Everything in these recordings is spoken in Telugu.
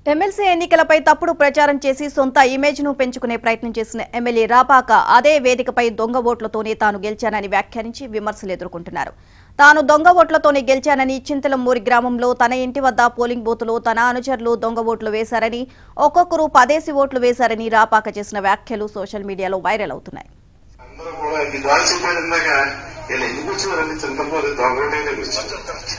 ఎమ్మెల్సీ ఎన్నికలపై తప్పుడు ప్రచారం చేసి సొంత ఇమేజ్ ను పెంచుకునే ప్రయత్నం చేసిన ఎమ్మెల్యే రాపాక అదే వేదికపై దొంగ ఓట్లతోనే తాను గెలిచానని వ్యాఖ్యానించి విమర్శలు ఎదుర్కొంటున్నారు తాను దొంగ ఓట్లతోనే గెలిచానని చింతలమూరి గ్రామంలో తన ఇంటి వద్ద పోలింగ్ బూత్లో తన అనుచరులు దొంగ ఓట్లు వేశారని ఒక్కొక్కరు పదేసి ఓట్లు వేశారని రాపాక చేసిన వ్యాఖ్యలు సోషల్ మీడియాలో వైరల్ అవుతున్నాయి అందరూ కూడా ఈ ద్వారా చెప్పారు ఇందాక వీళ్ళు ఎందుకు వచ్చారండి చింతలపూరి దొంగటైనా వచ్చారు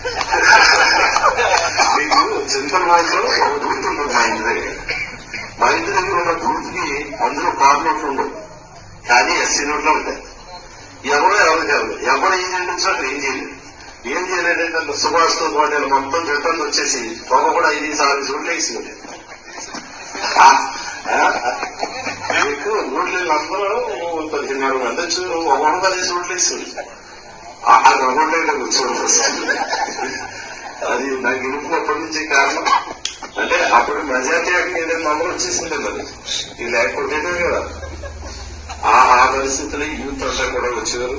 మీకు చింతలపూరిలో ఒక బూత్ ఉంటుంది మా ఇంటి దగ్గర మా ఇంటి దగ్గర ఉన్న బూత్ కి అందులో కార్ నోట్లు ఉండవు కానీ ఎస్సీ నోట్లు ఉంటాయి ఎవరో ఎవరు కాదు ఎవరు ఏం చేయండి అక్కడ ఏం చేయలేదు ఏం చేయలేదంటే సుభాష్ తో పాటు వీళ్ళు మొత్తం రిటర్న్ వచ్చేసి పొగ కూడా ఐదు ఆరు చోట్ల వేసింది ఆ, ఆ, మీకు నోట్లు అందరూ పదిహేను అందచ్చు ఒక వంద పదిహేను నోట్లు వేస్తుంది ఆ నోట్లే కూర్చోండి ఫస్ట్ అది నాకు ఇరుకున్నప్పటి నుంచి కారణం అంటే అప్పుడు మెజార్టీ ఏదైనా అందరూ వచ్చేసింది మరి ఇది లేకపోతే కదా ఆ ఆ పరిస్థితుల్లో యూత్ అంతా కూడా వచ్చేవారు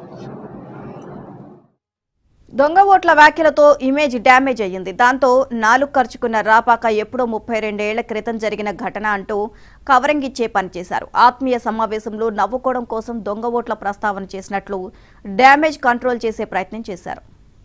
దొంగ ఓట్ల వ్యాఖ్యలతో ఇమేజ్ డ్యామేజ్ అయ్యింది దాంతో నాలుగు ఖర్చుకున్న రాపాక ఎప్పుడో ముప్పై రెండేళ్ల క్రితం జరిగిన ఘటన అంటూ కవరింగ్ ఇచ్చే పనిచేశారు ఆత్మీయ సమావేశంలో నవ్వుకోవడం కోసం దొంగ ఓట్ల ప్రస్తావన చేసినట్లు డ్యామేజ్ కంట్రోల్ చేసే ప్రయత్నం చేశారు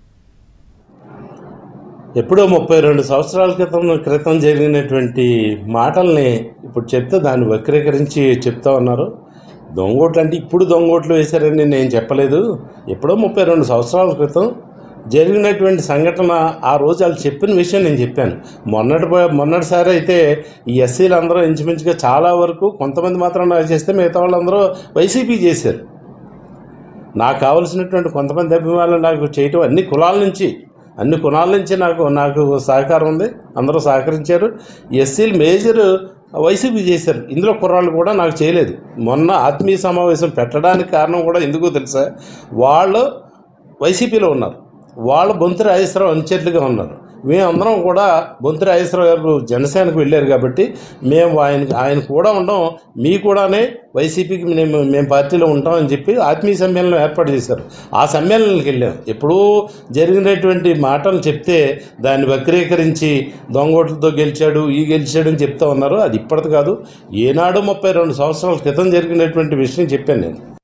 ఎప్పుడో ముప్పై రెండు సంవత్సరాల క్రితం క్రితం జరిగినటువంటి మాటల్ని ఇప్పుడు చెప్తే దాన్ని వక్రీకరించి చెప్తా ఉన్నారు దొంగోట్లు అంటే ఇప్పుడు దొంగోట్లు వేశారని నేను చెప్పలేదు ఎప్పుడో ముప్పై రెండు సంవత్సరాల క్రితం జరిగినటువంటి సంఘటన ఆ రోజు వాళ్ళు చెప్పిన విషయం నేను చెప్పాను మొన్నటి మొన్నటిసారి అయితే ఈ ఎస్సీలు అందరూ ఇంచుమించుగా చాలా వరకు కొంతమంది మాత్రం నాకు చేస్తే మిగతా వాళ్ళందరూ వైసీపీ చేశారు నాకు కావలసినటువంటి కొంతమంది అభిమానులు నాకు చేయటం అన్ని కులాల నుంచి అన్ని కులాల నుంచి నాకు నాకు సహకారం ఉంది అందరూ సహకరించారు ఎస్సీలు మేజర్ వైసీపీ చేశారు ఇందులో కుర్రాళ్ళు కూడా నాకు చేయలేదు మొన్న ఆత్మీయ సమావేశం పెట్టడానికి కారణం కూడా ఎందుకో తెలుసా వాళ్ళు వైసీపీలో ఉన్నారు వాళ్ళ బొంతు రాజేశ్వరరావు అనుచరులుగా ఉన్నారు మేమందరం కూడా బొంతు రాజేశ్వరరావు గారు జనసేనకు వెళ్ళారు కాబట్టి మేము ఆయన ఆయన కూడా ఉండం మీ కూడానే వైసీపీకి మేము మేము పార్టీలో ఉంటామని చెప్పి ఆత్మీయ సమ్మేళనం ఏర్పాటు చేశారు ఆ సమ్మేళనానికి వెళ్ళాం ఎప్పుడూ జరిగినటువంటి మాటలు చెప్తే దాన్ని వక్రీకరించి దొంగోట్లతో గెలిచాడు ఈ గెలిచాడు అని చెప్తా ఉన్నారు అది ఇప్పటిది కాదు ఏనాడు ముప్పై రెండు సంవత్సరాల క్రితం జరిగినటువంటి విషయం చెప్పాను నేను